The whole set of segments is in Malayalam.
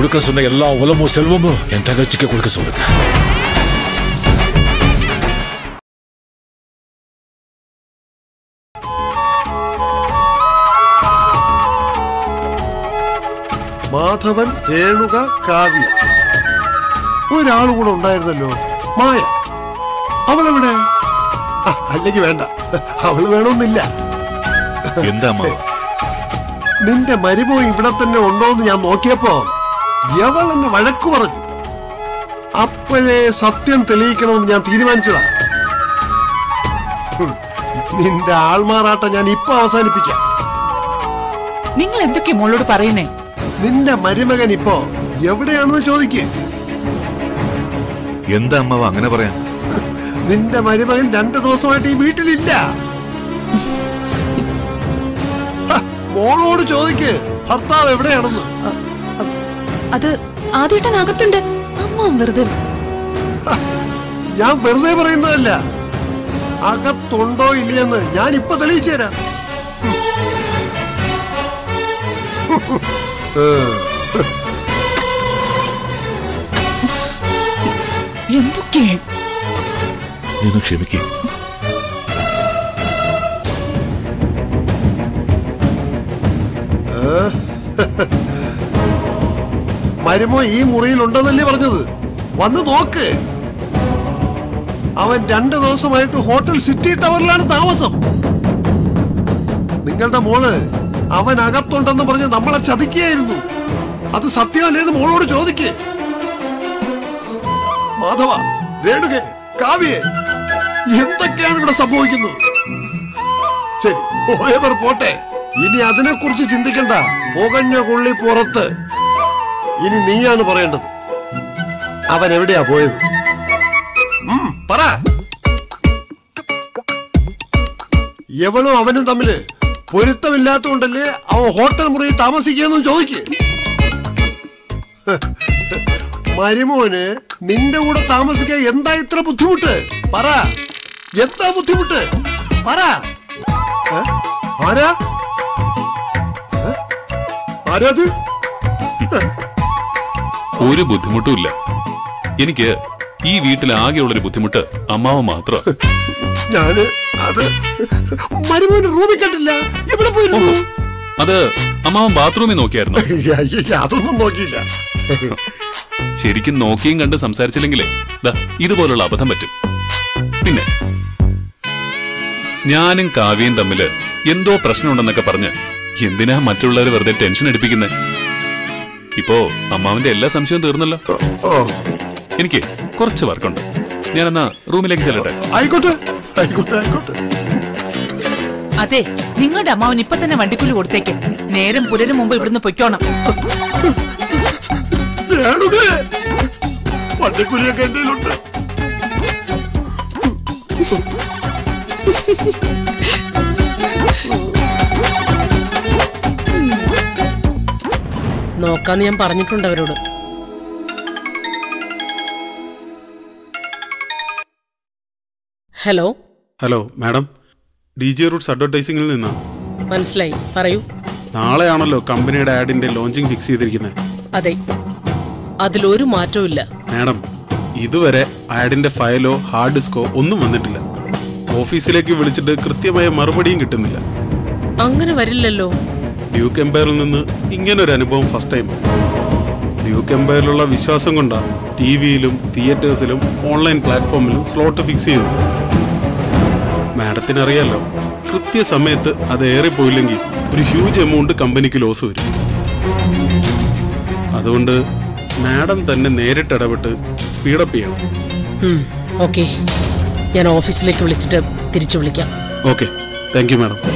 கொடுக்க சொன்ன எல்லா உலமும் செல்வமும் என் தங்கச்சிக்கு கொடுக்க சொல்லுங்க മാധവൻ രേണുക കാവ്യ ഒരാൾ കൂടെ ഉണ്ടായിരുന്നല്ലോ മായ അവളെവിടെ ആ, അല്ലെങ്കിൽ വേണ്ട അവള് വേണമെന്നില്ല എന്താ അമ്മാവ നിന്റെ മരുമോ ഇവിടെ തന്നെ ഉണ്ടോന്ന് ഞാൻ നോക്കിയപ്പോ യവൾ എന്നെ വഴക്കു പറഞ്ഞു അപ്പോഴേ സത്യം തെളിയിക്കണമെന്ന് ഞാൻ തീരുമാനിച്ചതാ ഹും, നിന്റെ ആൾമാറാട്ടം ഞാൻ ഇപ്പൊ അവസാനിപ്പിക്കാം നിങ്ങൾ എന്തൊക്കെയാ മോളോട് പറയുന്നേ നിന്റെ മരുമകൻ ഇപ്പോ എവിടെയാണെന്ന് ചോദിക്കേ എന്താ അമ്മാവ അങ്ങനെ പറയാൻ നിന്റെ മരുമകൻ രണ്ടു ദിവസമായിട്ട് ഈ വീട്ടിലില്ല ഹ, മോളോട് ചോദിക്ക് ഭർത്താവ് എവിടെയാണെന്ന് അത് ആദ്യേട്ടനകത്തുണ്ട് അമ്മ വെറുതെ ഞാൻ വെറുതെ പറയുന്നതല്ല അകത്തുണ്ടോ ഇല്ലയെന്ന് ഞാൻ ഇപ്പൊ തെളിയിച്ചു തരാം എന്തൊക്കെയാ നീ ഒന്ന് ക്ഷമിക്കേ മരുമോ ഈ മുറിയിൽ ഉണ്ടെന്നല്ലേ പറഞ്ഞത് വന്ന് നോക്ക് അവൻ രണ്ടു ദിവസമായിട്ട് ഹോട്ടൽ സിറ്റി ടവറിലാണ് താമസം നിങ്ങളുടെ മോള് അവൻ അകത്തുണ്ടെന്ന് പറഞ്ഞ് നമ്മളെ ചതിക്കുകയായിരുന്നു അത് സത്യമല്ലേന്ന് മോളോട് ചോദിക്കേ മാധവ രേണുകെ കാവ്യേ എന്തൊക്കെയാണ് ഇവിടെ സംഭവിക്കുന്നത് ശരി പോയവർ പോട്ടെ ഇനി അതിനെക്കുറിച്ച് ചിന്തിക്കണ്ട പുകഞ്ഞ കൊള്ളി പുറത്ത് ഇനി നീയാണ് പറയേണ്ടത് അവൻ എവിടെയാ പോയത് ഉം, പറ എവളും അവനും തമ്മില് പൊരുത്തമില്ലാത്തതുകൊണ്ടല്ലേ അവൻ ഹോട്ടൽ മുറിയിൽ താമസിക്കുകയെന്നും ചോദിക്ക് മരുമോന് നിന്റെ കൂടെ താമസിക്കാൻ എന്താ ഇത്ര ബുദ്ധിമുട്ട് പറ എന്താ ബുദ്ധിമുട്ട് പറ ഏ? ആരാ ഏ? ആരാ അത് ഒരു ബുദ്ധിമുട്ടുമില്ല എനിക്ക് ഈ വീട്ടിൽ ആകെയുള്ളൊരു ബുദ്ധിമുട്ട് അമ്മാവ മാത്രം ഞാന് അത് മരുമോന് റൂമിൽ കണ്ടില്ല എവിടെ പോയിരുന്നു അത് അമ്മാവൻ ബാത്റൂമിൽ നോക്കിയായിരുന്നു അയ്യ, അതൊന്നും നോക്കിയില്ല ശരിക്കും നോക്കിയും കണ്ട് സംസാരിച്ചില്ലെങ്കിലേ ദാ ഇതുപോലുള്ള അബദ്ധം പറ്റും പിന്നെ ഞാനും കാവ്യയും തമ്മില് എന്തോ പ്രശ്നമുണ്ടെന്നൊക്കെ പറഞ്ഞ് എന്തിനാ മറ്റുള്ളവർ വെറുതെ ടെൻഷൻ എടുപ്പിക്കുന്നത് ഇപ്പോ അമ്മാവന്റെ എല്ലാ സംശയവും തീർന്നല്ലോ ഓ എനിക്ക് കുറച്ച് വർക്കുണ്ട് ഞാനെന്നാ റൂമിലേക്ക് ചെല്ലട്ടെ ആയിക്കോട്ടെ ആയിക്കോട്ടെ ആയിക്കോട്ടെ അതെ നിങ്ങളുടെ അമ്മാവൻ ഇപ്പൊ തന്നെ വണ്ടിക്കൂലി കൊടുത്തേക്ക് നേരം പുലരും മുമ്പ് ഇവിടുന്ന് പൊയ്ക്കോണം രേണുകേ, വണ്ടിക്കൂലിയൊക്കെ എന്റെ കയ്യിലുണ്ട് നോക്കാന്ന് ഞാൻ പറഞ്ഞിട്ടുണ്ട് അവരോട് hello hello madam D J roots അഡ്വർടൈസിംഗിൽ നിന്നാ മനസ്സിലായി പറയൂ നാളെയാണല്ലോ കമ്പനിയുടെ ആഡിന്റെ ലോഞ്ചിങ് ഫിക്സ് ചെയ്തിരിക്കുന്നത് അതെ അതിലൊരു മാറ്റവും ഇല്ല മാഡം ഇതുവരെ ആഡിന്റെ ഫയലോ ഹാർഡ് ഡിസ്കോ ഒന്നും വന്നിട്ടില്ല ഓഫീസിലേക്ക് വിളിച്ചിട്ട് കൃത്യമായ മറുപടിയും കിട്ടുന്നില്ല അങ്ങനെ വരില്ലല്ലോ ഡ്യൂക്ക് എംപയറിൽ നിന്ന് ഇങ്ങനൊരു അനുഭവം ഫസ്റ്റ് ടൈം ഡ്യൂക്ക് എംപയറിലുള്ള വിശ്വാസം കൊണ്ടാ ടി വിയിലും തിയേറ്റേഴ്സിലും ഓൺലൈൻ പ്ലാറ്റ്ഫോമിലും സ്ലോട്ട് ഫിക്സ് ചെയ്തു മാഡത്തിന് അറിയാലോ കൃത്യസമയത്ത് അത് ഏറിപ്പോയില്ലെങ്കിൽ ഒരു ഹ്യൂജ് എമൗണ്ട് കമ്പനിക്ക് ലോസ് വരും അതുകൊണ്ട് മാഡം തന്നെ നേരിട്ട് ഇടപെട്ട് സ്പീഡപ്പ് ചെയ്യണം ഓക്കെ ഞാൻ ഓഫീസിലേക്ക് വിളിച്ചിട്ട് തിരിച്ചു വിളിക്കാം okay thank you madam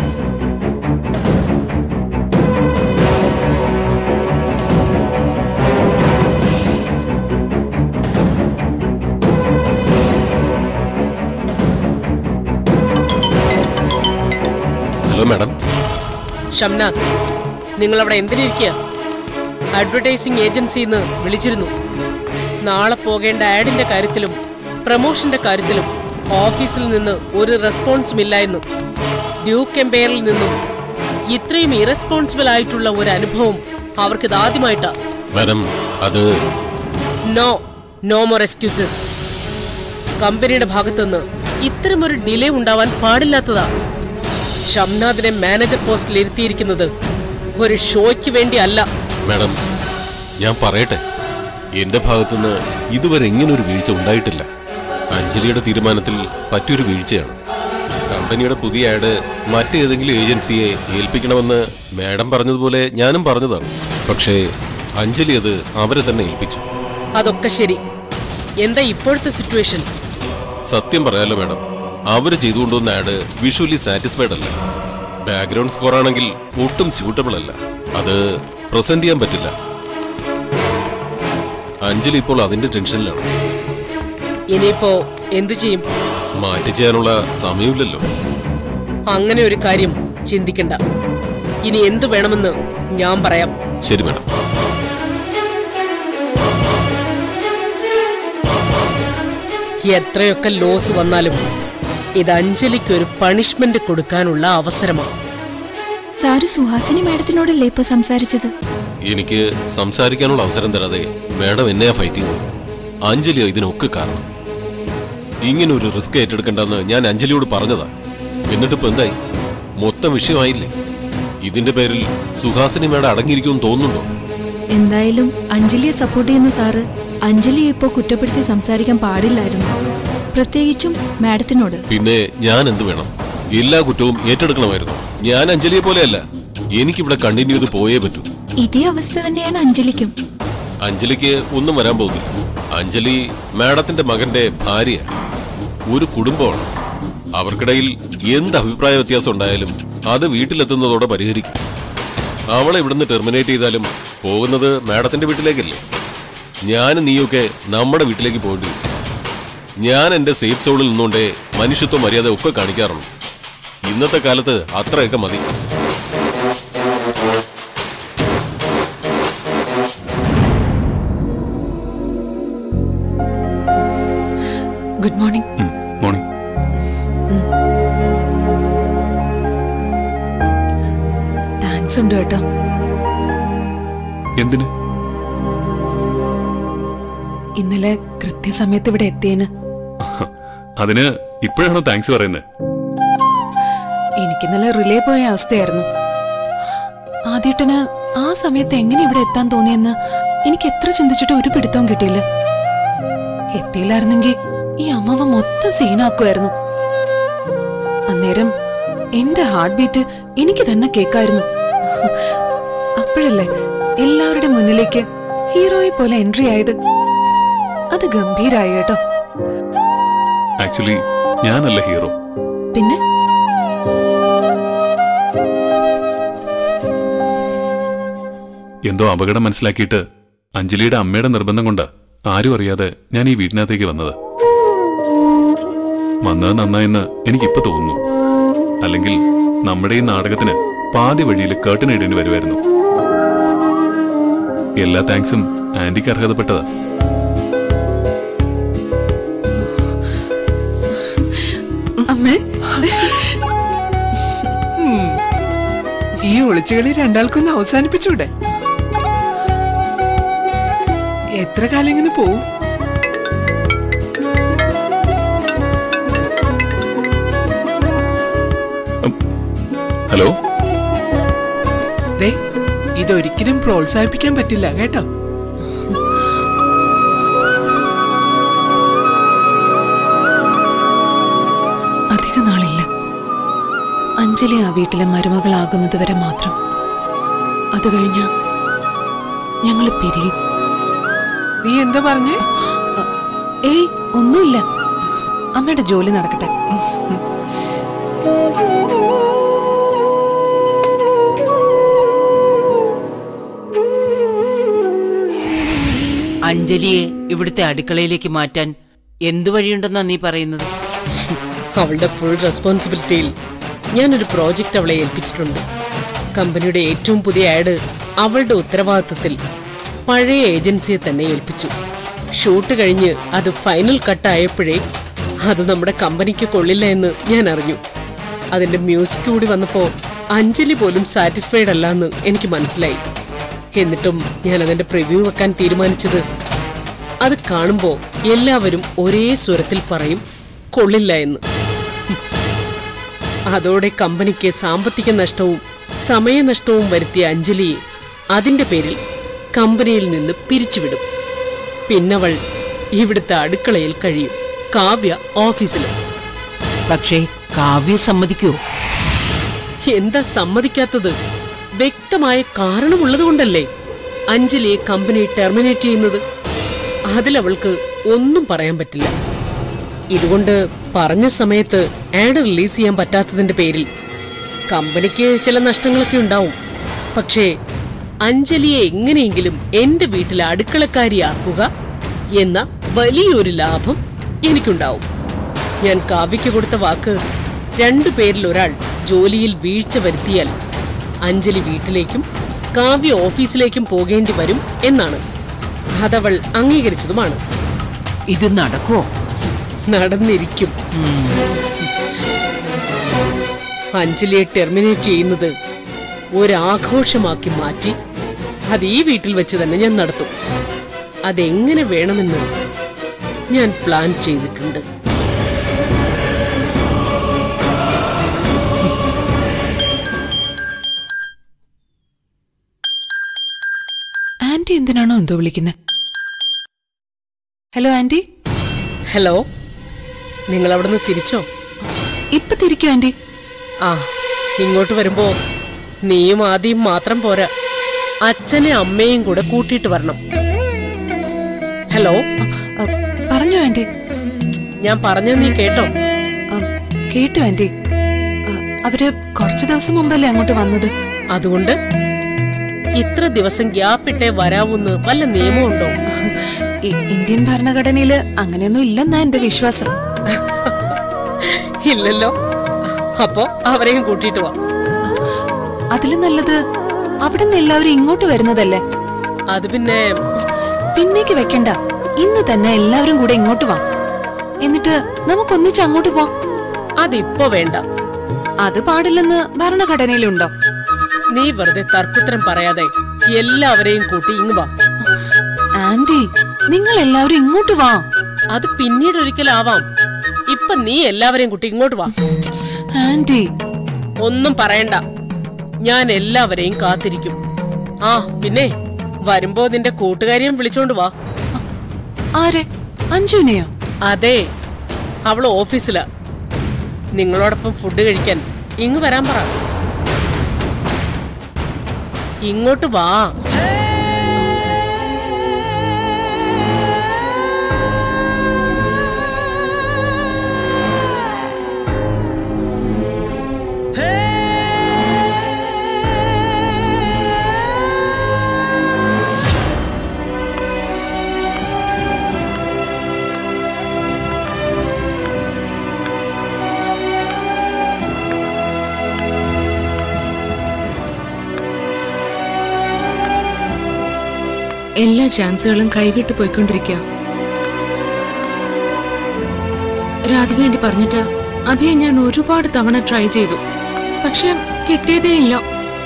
hello madam Shamnath നിങ്ങൾ അവിടെ എന്തിനിരിക്കുക അഡ്വർടൈസിംഗ് ഏജൻസിന്ന് വിളിച്ചിരുന്നു നാളെ പോകേണ്ട ആഡിന്റെ കാര്യത്തിലും പ്രമോഷന്റെ കാര്യത്തിലും ഓഫീസിൽ നിന്ന് ഒരു റെസ്പോൺസും ഇല്ലായിരുന്നു ഡ്യൂക്ക് എംപയറിൽ നിന്നും ഇത്രയും ഇറസ്പോൺസിബിൾ ആയിട്ടുള്ള ഒരു അനുഭവം അവർക്ക് ഇതാദ്യമായിട്ടാ മാഡം അത് നോ നോ മോർ എക്സ്ക്യൂസസ് കമ്പനിയുടെ ഭാഗത്തുനിന്ന് ഇത്തരമൊരു ഡിലേ ഉണ്ടാവാൻ പാടില്ലാത്തതാ ഷംനാഥിനെ മാനേജർ പോസ്റ്റിൽ ഇരുത്തിയിരിക്കുന്നത് ഒരു ഷോയ്ക്ക് വേണ്ടി അല്ല മാഡം ഞാൻ പറയട്ടെ എന്റെ ഭാഗത്തുനിന്ന് ഇതുവരെ ഇങ്ങനൊരു വീഴ്ച ഉണ്ടായിട്ടില്ല അഞ്ജലിയുടെ തീരുമാനത്തിൽ പറ്റിയൊരു വീഴ്ചയാണ് കമ്പനിയുടെ പുതിയ ആഡ് മറ്റേതെങ്കിലും ഏജൻസിയെ ഏൽപ്പിക്കണമെന്ന് മാഡം പറഞ്ഞതുപോലെ ഞാനും പറഞ്ഞതാണ് പക്ഷേ അഞ്ജലി അത് അവരെ തന്നെ ഏൽപ്പിച്ചു അതൊക്കെ ശരി എന്താ ഇപ്പോഴത്തെ സിറ്റുവേഷൻ സത്യം പറയാലോ മാഡം അവര് ചെയ്തുകൊണ്ടുവന്ന ആഡ് വിഷ്വലി സാറ്റിസ്ഫൈഡ് അല്ല ബാക്ക്ഗ്രൗണ്ട് സ്കോർ ആണെങ്കിൽ ഒട്ടും സ്യൂട്ടബിൾ അല്ല അത് പ്രസന്റ് ചെയ്യാൻ പറ്റില്ല അഞ്ജലി ഇപ്പോൾ അതിന്റെ ടെൻഷനിലാണ് ഇനിയിപ്പോ എന്തു ചെയ്യും മാറ്റി ചെയ്യാനുള്ള സമയമില്ലല്ലോ അങ്ങനെ ഒരു കാര്യം ചിന്തിക്കണ്ട ഇനി എന്തു വേണമെന്ന് ഞാൻ പറയാം ശരി മാഡം എത്രയൊക്കെ ലോസ് വന്നാലും ഇത് അഞ്ജലിക്ക് ഒരു പണിഷ്മെന്റ് കൊടുക്കാനുള്ള അവസരമാണ് സാറ് സുഹാസിനി മാഡത്തിനോടല്ലേ ഇപ്പൊ സംസാരിച്ചത് എനിക്ക് സംസാരിക്കാനുള്ള അവസരം തരാതെ മാഡം എന്നെയാ ഫൈറ്റ് ചെയ്യുന്നു അഞ്ജലിയോ ഇതിനൊക്കെ കാരണം ഇങ്ങനെ ഒരു റിസ്ക് ഏറ്റെടുക്കണ്ടെന്ന് ഞാൻ അഞ്ജലിയോട് പറഞ്ഞതാ എന്നിട്ടിപ്പോ എന്തായി മൊത്തം വിഷയമായില്ലേ ഇതിന്റെ പേരിൽ സുഹാസിനി മാഡം അടങ്ങിയിരിക്കുമെന്ന് തോന്നുന്നുണ്ടോ എന്തായാലും അഞ്ജലിയെ സപ്പോർട്ട് ചെയ്യുന്ന സാറ് അഞ്ജലിയെ ഇപ്പോ കുറ്റപ്പെടുത്തി സംസാരിക്കാൻ പാടില്ലായിരുന്നു പ്രത്യേകിച്ചും മാഡത്തിനോട് പിന്നെ ഞാൻ എന്ത് വേണം എല്ലാ കുറ്റവും ഏറ്റെടുക്കണമായിരുന്നു ഞാൻ അഞ്ജലിയെ പോലെയല്ല എനിക്കിവിടെ കണ്ടിന്യൂ ചെയ്ത് പോയേ പറ്റൂ ഇതേ അവസ്ഥ തന്നെയാണ് അഞ്ജലിക്കും അഞ്ജലിക്ക് ഒന്നും വരാൻ പോകുന്നില്ല അഞ്ജലി മാഡത്തിന്റെ മകന്റെ ഭാര്യ ഒരു കുടുംബമാണ് അവർക്കിടയിൽ എന്ത് അഭിപ്രായ വ്യത്യാസം ഉണ്ടായാലും അത് വീട്ടിലെത്തുന്നതോടെ പരിഹരിക്കും അവളെ ഇവിടുന്ന് ടെർമിനേറ്റ് ചെയ്താലും പോകുന്നത് മാഡത്തിന്റെ വീട്ടിലേക്കല്ലേ ഞാനും നീയൊക്കെ നമ്മുടെ വീട്ടിലേക്ക് പോകേണ്ടി വരും ഞാൻ എന്റെ സേഫ് സോണിൽ നിന്നുകൊണ്ടേ മനുഷ്യത്വ മര്യാദ ഒക്കെ കാണിക്കാറുള്ളൂ ഇന്നത്തെ കാലത്ത് അത്രയൊക്കെ മതി ഗുഡ് മോർണിംഗ് മോർണിംഗ് താങ്ക്സ് ഉണ്ട് കേട്ടോ എന്തിന് ഇന്നലെ കൃത്യസമയത്ത് ഇവിടെ എത്തിയതിന് അതിന് ഇപ്പോഴാണോ താങ്ക്സ് പറയുന്നത് എനിക്ക് ഇന്നലെ റിലേ പോയ അവസ്ഥയായിരുന്നു ആദ്യേട്ടന് ആ സമയത്ത് എങ്ങനെ ഇവിടെ എത്താൻ തോന്നിയെന്ന് എനിക്ക് എത്ര ചിന്തിച്ചിട്ട് ഒരു പിടുത്തവും കിട്ടിയില്ല എത്തിയില്ലായിരുന്നെങ്കിൽ ഈ അമ്മാവ മൊത്തം സീനാക്കുമായിരുന്നു അന്നേരം എന്റെ ഹാർട്ട് ബീറ്റ് എനിക്ക് തന്നെ കേക്കായിരുന്നു അപ്പോഴല്ലേ എല്ലാവരുടെ മുന്നിലേക്ക് ഹീറോയെ പോലെ എൻട്രി ആയത് അത് ഗംഭീരായി കേട്ടോ ആക്ച്വലി ഞാനല്ല ഹീറോ പിന്നെ എന്തോ അപകടം മനസ്സിലാക്കിയിട്ട് അഞ്ജലിയുടെ അമ്മയുടെ നിർബന്ധം കൊണ്ട് ആരും അറിയാതെ ഞാൻ ഈ വീട്ടിനകത്തേക്ക് വന്നത് വന്നത് നന്നായെന്ന് എനിക്കിപ്പോ തോന്നുന്നു അല്ലെങ്കിൽ നമ്മുടെ ഈ നാടകത്തിന് പാതി വഴിയിൽ കേട്ടൻ ഇടേണ്ടി വരുമായിരുന്നു എല്ലാ താങ്ക്സും ആന്റിക്ക് അർഹതപ്പെട്ടതാ അമ്മേ ഈ ഒളിച്ചുകളി രണ്ടാൾക്കൊന്ന് അവസാനിപ്പിച്ചൂടെ എത്ര കാലം ഇങ്ങനെ പോവും ഹലോ ദേ ഇതൊരിക്കലും പ്രോത്സാഹിപ്പിക്കാൻ പറ്റില്ല കേട്ടോ അധിക നാളില്ല അഞ്ജലി ആ വീട്ടിലെ മരുമകളാകുന്നത് വരെ മാത്രം അത് കഴിഞ്ഞ ഞങ്ങൾ പിരിയും നീ എന്താ പറഞ്ഞേ ഏയ് ഒന്നുമില്ല അമ്മയുടെ ജോലി നടക്കട്ടെ അഞ്ജലിയെ ഇവിടുത്തെ അടുക്കളയിലേക്ക് മാറ്റാൻ എന്തു വഴിയുണ്ടെന്നാ നീ പറയുന്നത് അവളുടെ ഫുൾ റെസ്പോൺസിബിലിറ്റിയിൽ ഞാനൊരു പ്രോജക്റ്റ് അവളെ ഏൽപ്പിച്ചിട്ടുണ്ട് കമ്പനിയുടെ ഏറ്റവും പുതിയ ആഡ് അവളുടെ ഉത്തരവാദിത്തത്തിൽ പഴയ ഏജൻസിയെ തന്നെ ഏൽപ്പിച്ചു ഷൂട്ട് കഴിഞ്ഞ് അത് ഫൈനൽ കട്ടായപ്പോഴേ അത് നമ്മുടെ കമ്പനിക്ക് കൊള്ളില്ല എന്ന് ഞാൻ അറിഞ്ഞു അതിന്റെ മ്യൂസിക് കൂടി വന്നപ്പോൾ അഞ്ജലി പോലും സാറ്റിസ്ഫൈഡ് അല്ല എന്ന് എനിക്ക് മനസ്സിലായി എന്നിട്ടും ഞാൻ അതിന്റെ പ്രിവ്യൂ വെക്കാൻ തീരുമാനിച്ചത് അത് കാണുമ്പോ എല്ലാവരും ഒരേ സ്വരത്തിൽ പറയും കൊള്ളില്ല എന്ന് അതോടെ കമ്പനിക്ക് സാമ്പത്തിക നഷ്ടവും സമയനഷ്ടവും വരുത്തിയ അഞ്ജലിയെ അതിന്റെ പേരിൽ കമ്പനിയിൽ നിന്ന് പിരിച്ചുവിടും പിന്നവൾ ഇവിടുത്തെ അടുക്കളയിൽ കഴിയും കാവ്യ ഓഫീസിലും പക്ഷേ കാവ്യ സമ്മതിക്കോ എന്താ സമ്മതിക്കാത്തത് വ്യക്തമായ കാരണമുള്ളതുകൊണ്ടല്ലേ അഞ്ജലിയെ കമ്പനി ടെർമിനേറ്റ് ചെയ്യുന്നത് അതിലവൾക്ക് ഒന്നും പറയാൻ പറ്റില്ല ഇതുകൊണ്ട് പറഞ്ഞ സമയത്ത് ആഡ് റിലീസ് ചെയ്യാൻ പറ്റാത്തതിന്റെ പേരിൽ കമ്പനിക്ക് ചില നഷ്ടങ്ങളൊക്കെ ഉണ്ടാവും പക്ഷേ അഞ്ജലിയെ എങ്ങനെയെങ്കിലും എന്റെ വീട്ടിലെ അടുക്കളക്കാരിയാക്കുക എന്ന വലിയൊരു ലാഭം എനിക്കുണ്ടാവും ഞാൻ കാവ്യയ്ക്ക് കൊടുത്ത വാക്ക് രണ്ടു പേരിൽ ഒരാൾ ജോലിയിൽ വീഴ്ച വരുത്തിയാൽ അഞ്ജലി വീട്ടിലേക്കും കാവ്യ ഓഫീസിലേക്കും പോകേണ്ടി വരും എന്നാണ് അതവൾ അംഗീകരിച്ചതുമാണ് ഇത് നടക്കുവോ നടന്നിരിക്കും അഞ്ജലിയെ ടെർമിനേറ്റ് ചെയ്യുന്നത് ഒരാഘോഷമാക്കി മാറ്റി അത് ഈ വീട്ടിൽ വെച്ച് തന്നെ ഞാൻ നടത്തും അതെങ്ങനെ വേണമെന്ന് ഞാൻ പ്ലാൻ ചെയ്തിട്ടുണ്ട് ആന്റി എന്തിനാണോ എന്തോ വിളിക്കുന്നത് ഹലോ ആന്റി ഹലോ നിങ്ങൾ അവിടുന്ന് തിരിച്ചോ ഇപ്പൊ തിരിക്കോ ആന്റി ആ ഇങ്ങോട്ട് വരുമ്പോ നീയും ആദ്യം മാത്രം പോരാ അച്ഛനെ അമ്മയും കൂടെ കൂട്ടിയിട്ട് വരണം ഹലോ അ, പറഞ്ഞോ ആന്റി ഞാൻ പറഞ്ഞത് നീ കേട്ടോ അ, കേട്ടു ആന്റി അ, അവര് കുറച്ചു ദിവസം മുമ്പല്ലേ അങ്ങോട്ട് വന്നത് അതുകൊണ്ട് ഇത്ര ദിവസം ഗ്യാപ്പിട്ടേ വരാവൂന്ന് വല്ല നിയമമുണ്ടോ ഇ- ഇന്ത്യൻ ഭരണഘടനയില് അങ്ങനെയൊന്നും ഇല്ലെന്നാ എന്റെ വിശ്വാസം ഇല്ലല്ലോ അപ്പോ അവരെയും കൂട്ടിയിട്ട് വാ അതിലും നല്ലത് അവിടെ നിന്ന് എല്ലാവരും ഇങ്ങോട്ട് വരുന്നതല്ലേ അത് പിന്നെ പിന്നേക്ക് വെക്കണ്ട ഇന്ന് തന്നെ എല്ലാവരും കൂടെ ഇങ്ങോട്ട് വാ എന്നിട്ട് നമുക്കൊന്നിച്ച് അങ്ങോട്ട് പോവാം അതിപ്പോ വേണ്ട അത് പാടില്ലെന്ന് ഭരണഘടനയിലുണ്ടോ നീ വെറുതെ തർക്കുത്തരം പറയാതെ എല്ലാവരെയും കൂട്ടി ഇങ്ങ് വാ ആന്റി നിങ്ങൾ എല്ലാവരും ഇങ്ങോട്ട് വാ അത് പിന്നീട് ഒരിക്കലാവാം ഇപ്പൊ നീ എല്ലാവരെയും കൂട്ടി ഇങ്ങോട്ട് വാ ആന്റി ഒന്നും പറയണ്ട ഞാൻ എല്ലാവരെയും കാത്തിരിക്കും ആ പിന്നെ വരുമ്പോ നിന്റെ കൂട്ടുകാരിയും വിളിച്ചോണ്ട് വാ ആരെ അഞ്ജുനെയോ അതെ അവള് ഓഫീസിലാ നിങ്ങളോടൊപ്പം ഫുഡ് കഴിക്കാൻ ഇങ്ങ് വരാൻ പറ ഇങ്ങോട്ട് വാ എല്ലാ ചാൻസുകളും കൈവിട്ട് പോയിക്കൊണ്ടിരിക്കുക രാധിക ആന്റി പറഞ്ഞിട്ട് അഭിയെ ഞാൻ ഒരുപാട് തവണ ട്രൈ ചെയ്തു പക്ഷെ കിട്ടിയതേ ഇല്ല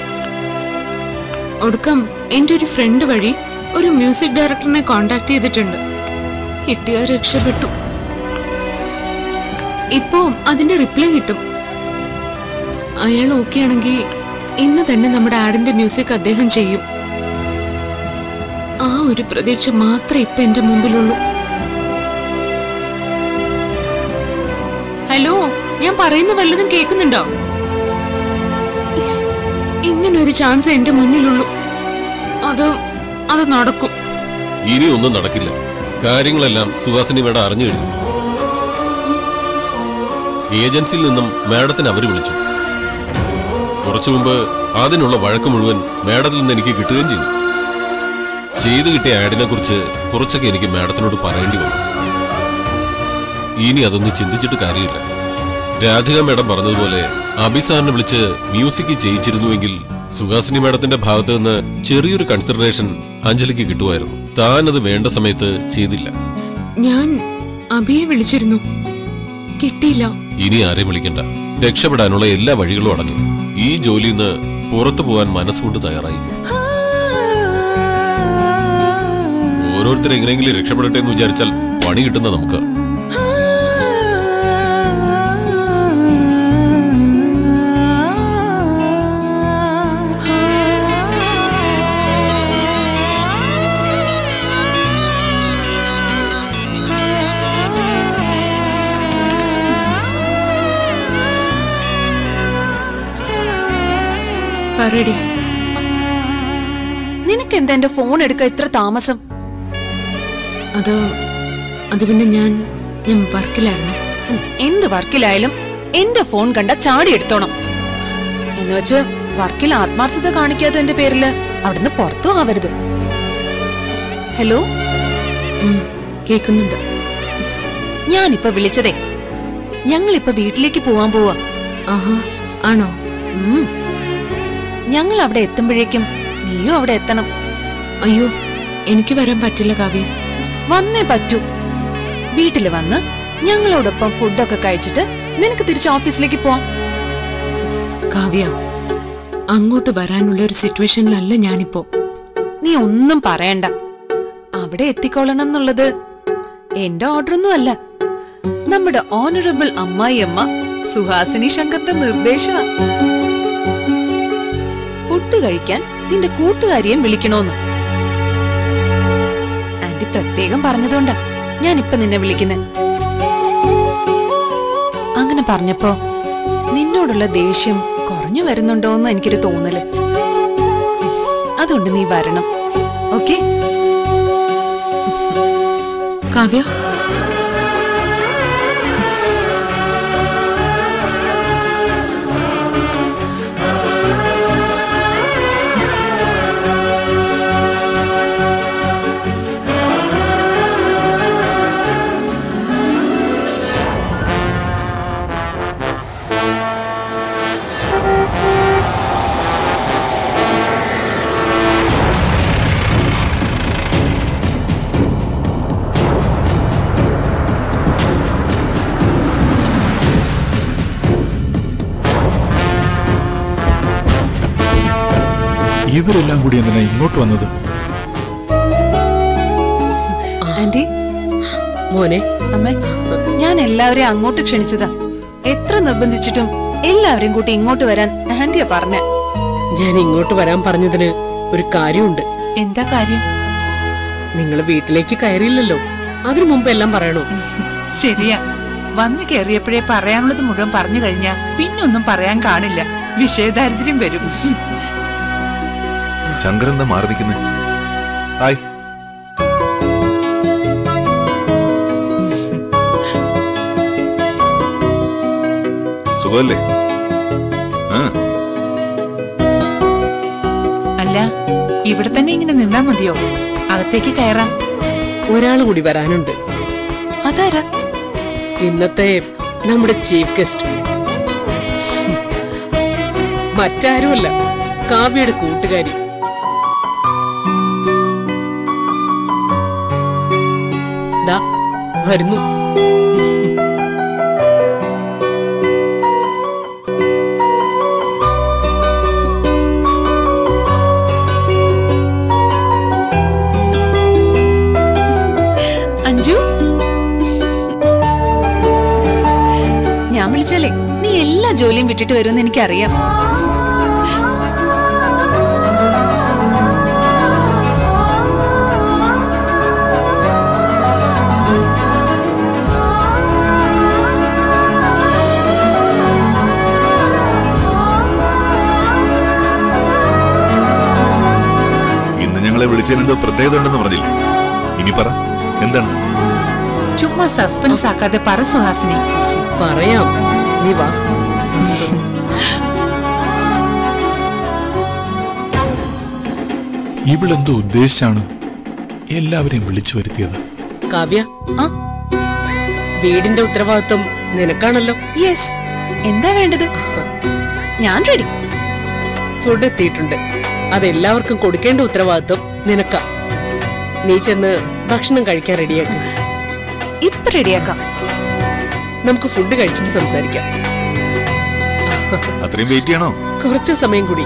ഒടുക്കം എന്റെ ഒരു ഫ്രണ്ട് വഴി ഒരു മ്യൂസിക് ഡയറക്ടറിനെ കോണ്ടാക്ട് ചെയ്തിട്ടുണ്ട് കിട്ടിയ രക്ഷപ്പെട്ടു ഇപ്പോ അതിന്റെ റിപ്ലൈ കിട്ടും അയാൾ ഓക്കെ ആണെങ്കിൽ ഇന്ന് തന്നെ നമ്മുടെ ആഡിന്റെ മ്യൂസിക് അദ്ദേഹം ചെയ്യും ആ ഒരു പ്രതീക്ഷ മാത്രമേ ഇപ്പൊ എന്റെ മുമ്പിലുള്ളൂ ഹലോ ഞാൻ പറയുന്ന വല്ലതും കേൾക്കുന്നുണ്ടോ ഇങ്ങനെ ഒരു ചാൻസ് എന്റെ മുന്നിലുള്ളൂ അത് അത് നടക്കും ഇനിയൊന്നും നടക്കില്ല കാര്യങ്ങളെല്ലാം സുഹാസിനി മേഡം അറിഞ്ഞു കഴിഞ്ഞു ഏജൻസിയിൽ നിന്നും മാഡത്തിന് അവർ വിളിച്ചു കുറച്ചു മുമ്പ് അതിനുള്ള വഴക്ക് മുഴുവൻ മാഡത്തിൽ നിന്ന് എനിക്ക് കിട്ടുകയും ചെയ്തു ചെയ്തു കിട്ടിയ ആഡിനെ കുറിച്ച് കുറച്ചൊക്കെ എനിക്ക് മാഡത്തിനോട് പറയേണ്ടി വന്നു ഇനി അതൊന്നും ചിന്തിച്ചിട്ട് കാര്യമില്ല രാധിക മാഡം പറഞ്ഞതുപോലെ അഭിസാറിനെ വിളിച്ച് മ്യൂസിക് ചെയ്യിച്ചിരുന്നുവെങ്കിൽ സുഹാസിനി മാഡത്തിന്റെ ഭാഗത്ത് നിന്ന് ചെറിയൊരു കൺസിഡറേഷൻ അഞ്ജലിക്ക് കിട്ടുമായിരുന്നു താൻ അത് വേണ്ട സമയത്ത് ചെയ്തില്ല ഞാൻ അഭിയെ വിളിച്ചിരുന്നു കിട്ടിയില്ല ഇനി ആരെ വിളിക്കണ്ട രക്ഷപ്പെടാനുള്ള എല്ലാ വഴികളും അടഞ്ഞു ഈ ജോലിയിൽ നിന്ന് പുറത്തു പോകാൻ മനസ്സുകൊണ്ട് തയ്യാറായിക്കും ഓരോരുത്തരും എങ്ങനെയെങ്കിലും രക്ഷപ്പെടട്ടെ എന്ന് വിചാരിച്ചാൽ പണി കിട്ടുന്ന നമുക്ക് പറയടി നിനക്ക് എന്താ എന്റെ ഫോൺ എടുക്കാൻ ഇത്ര താമസം അത് അത് പിന്നെ ഞാൻ ഞാൻ വർക്കിലായിരുന്നു ഉം, എന്ത് വർക്കിലായാലും എന്റെ ഫോൺ കണ്ട ചാടി എടുത്തോണം എന്ന് വെച്ച് വർക്കിൽ ആത്മാർത്ഥത കാണിക്കാത്തതിന്റെ പേരില് അവിടുന്ന് പുറത്തു ആവരുത് ഹലോ ഉം, കേൾക്കുന്നുണ്ട് ഞാനിപ്പൊ വിളിച്ചതേ ഞങ്ങളിപ്പൊ വീട്ടിലേക്ക് പോവാൻ പോവാ ആഹാ ആണോ ഉം. ഞങ്ങൾ അവിടെ എത്തുമ്പോഴേക്കും നീയും അവിടെ എത്തണം അയ്യോ എനിക്ക് വരാൻ പറ്റില്ല കാവ്യ വന്നേ പറ്റൂ വീട്ടില് വന്ന് ഞങ്ങളോടൊപ്പം ഫുഡൊക്കെ കഴിച്ചിട്ട് നിനക്ക് തിരിച്ച് ഓഫീസിലേക്ക് പോവാം കാവ്യ അങ്ങോട്ട് വരാനുള്ള ഒരു സിറ്റുവേഷനിലല്ല ഞാനിപ്പോ നീ ഒന്നും പറയണ്ട അവിടെ എത്തിക്കൊള്ളണം എന്നുള്ളത് എന്റെ ഓർഡറൊന്നും അല്ല നമ്മുടെ ഓണറബിൾ അമ്മായിയമ്മ സുഹാസിനി ശങ്കറിന്റെ നിർദ്ദേശമാ ഫുഡ് കഴിക്കാൻ നിന്റെ കൂട്ടുകാരിയും വിളിക്കണോന്ന് ആന്റി പ്രത്യേകം പറഞ്ഞതുകൊണ്ടാ ഞാൻ ഇപ്പൊ നിന്നെ വിളിക്കുന്നെ അങ്ങനെ പറഞ്ഞപ്പോ നിന്നോടുള്ള ദേഷ്യം കുറഞ്ഞു വരുന്നുണ്ടോന്ന് എനിക്കൊരു തോന്നല് അതുകൊണ്ട് നീ വരണം ഓക്കെ കാവ്യ ഇവരെല്ലാം കൂടി എന്തിനാ ഇങ്ങോട്ട് വന്നത് ആന്റി മോനെ അമ്മ ഞാൻ എല്ലാവരെയും അങ്ങോട്ട് ക്ഷണിച്ചതാ എത്ര നിർബന്ധിച്ചിട്ടും എല്ലാവരെയും കൂട്ടി ഇങ്ങോട്ട് വരാൻ ആന്റിയാ പറഞ്ഞ ഞാൻ ഇങ്ങോട്ട് വരാൻ പറഞ്ഞതിന് ഒരു കാര്യമുണ്ട് എന്താ കാര്യം നിങ്ങൾ വീട്ടിലേക്ക് കയറിയില്ലല്ലോ അതിനു മുമ്പ് എല്ലാം പറയണോ ശരിയാ വന്നു കയറിയപ്പോഴേ പറയാനുള്ളത് മുഴുവൻ പറഞ്ഞു കഴിഞ്ഞാ പിന്നൊന്നും പറയാൻ കാണില്ല വിഷയദാരിദ്ര്യം വരും ശങ്കരന്താ മാറി നിൽക്കുന്നത് ഹായ് സുഖമല്ലേ ആ അല്ല ഇവിടെ തന്നെ ഇങ്ങനെ നിന്നാ മതിയോ അകത്തേക്ക് കയറാം ഒരാൾ കൂടി വരാനുണ്ട് അതാരാ ഇന്നത്തെ നമ്മുടെ ചീഫ് ഗസ്റ്റ് മറ്റാരുമല്ല കാവ്യയുടെ കൂട്ടുകാരി ദാ വരുന്നു അഞ്ജു ഞാൻ വിളിച്ചാലേ നീ എല്ലാ ജോലിയും വിട്ടിട്ട് വരുമെന്ന് എനിക്കറിയാം ഇന്ന് ഞങ്ങളെ വിളിച്ചതിനെന്തോ പ്രത്യേകത ഉണ്ടെന്ന് പറഞ്ഞില്ലേ ഇനി പറ എന്താണ് ചുമ്മാ സസ്പെൻസ് ആക്കാതെ പറ സുഹാസിനി പറയാം നീ വാ ഇവളെന്തോ ഉദ്ദേശിച്ചാണ് എല്ലാവരെയും വിളിച്ചു വരുത്തിയത് കാവ്യ ആ വീടിന്റെ ഉത്തരവാദിത്വം നിനക്കാണല്ലോ യെസ് എന്താ വേണ്ടത് ഞാൻ റെഡി ഫുഡ് എത്തിയിട്ടുണ്ട് അതെല്ലാവർക്കും കൊടുക്കേണ്ട ഉത്തരവാദിത്വം നിനക്കാ നീ ചെന്ന് ഭക്ഷണം കഴിക്കാൻ റെഡിയാക്കും ഇപ്പൊ റെഡിയാക്കാം നമുക്ക് ഫുഡ് കഴിച്ചിട്ട് സംസാരിക്കാം അത്രയും വെയിറ്റ് ചെയ്യണോ കുറച്ച് സമയം കൂടി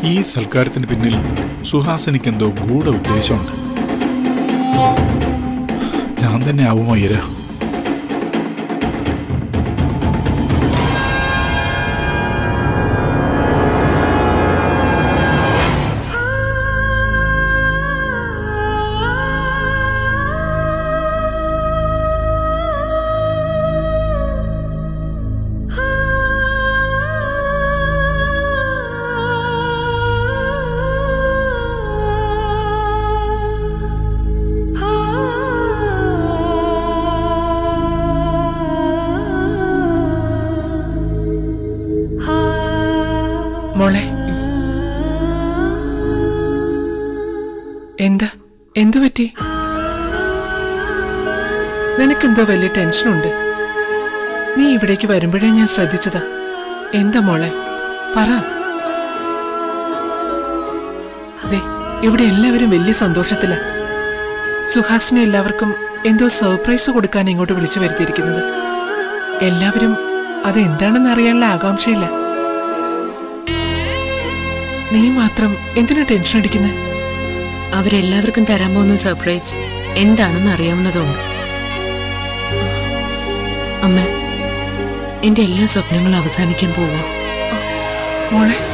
ഈ സൽക്കാരത്തിന് പിന്നിൽ സുഹാസിനിക്ക് എന്തോ ഗൂഢ ഉദ്ദേശമുണ്ട് ഞാൻ തന്നെ ആവുമോ ഇര മോളെ എന്താ എന്തു പറ്റി നിനക്കെന്തോ വലിയ ടെൻഷനുണ്ട് നീ ഇവിടേക്ക് വരുമ്പോഴേ ഞാൻ ശ്രദ്ധിച്ചതാ എന്താ മോളെ പറ ദേ ഇവിടെ എല്ലാവരും വലിയ സന്തോഷത്തില സുഹാസിനെ എല്ലാവർക്കും എന്തോ സർപ്രൈസ് കൊടുക്കാൻ ഇങ്ങോട്ട് വിളിച്ചു വരുത്തിയിരിക്കുന്നത് എല്ലാവരും അതെന്താണെന്ന് അറിയാനുള്ള ആകാംക്ഷയില്ല നീ മാത്രം എന്തിനാ ടെൻഷൻ അടിക്കുന്നത് അവരെല്ലാവർക്കും തരാൻ പോകുന്ന സർപ്രൈസ് എന്താണെന്ന് അറിയാവുന്നതുകൊണ്ട് അമ്മ എന്റെ എല്ലാ സ്വപ്നങ്ങളും അവസാനിക്കാൻ പോവാ മോളെ